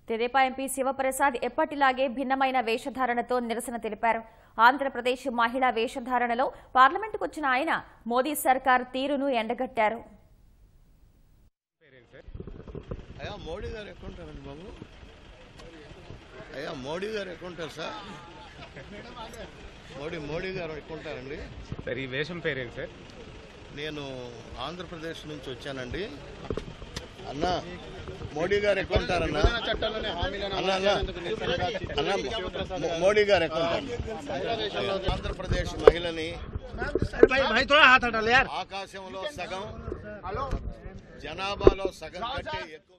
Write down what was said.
తెదేపా ఎంపీ శివప్రసాద్ ఎప్పటిలాగే భిన్నమైన వేషధారణతో నిరసన తెలిపారు ఆంధ్రప్రదేశ్ మహిళా వేషధారణలో పార్లమెంటుకు వచ్చిన ఆయన మోదీ సర్కార్ తీరును ఎండగట్టారు అయ్యా మోడీ గారు ఎక్కడ ఉంటారండి బాబు అయ్యా మోడీ గారు ఎక్కడ ఉంటారు సార్ మోడీ మోడీ గారు ఎక్కడ ఉంటారండి సార్ ఈ వేషం పేరేంటి సార్ నేను ఆంధ్రప్రదేశ్ నుంచి వచ్చానండి అన్న మోడీ గారు ఎక్కడ ఉంటారన్నా అన్న అన్న అన్న మో- మోడీ గారు ఎక్కడ ఉంటారు ఆంధ్రప్రదేశ్ మహిళని भाई भाई थोड़ा हाथ हटा ले यार ఆకాశంలో సగం జనాభాలో సగం కంటే ఎక్కువ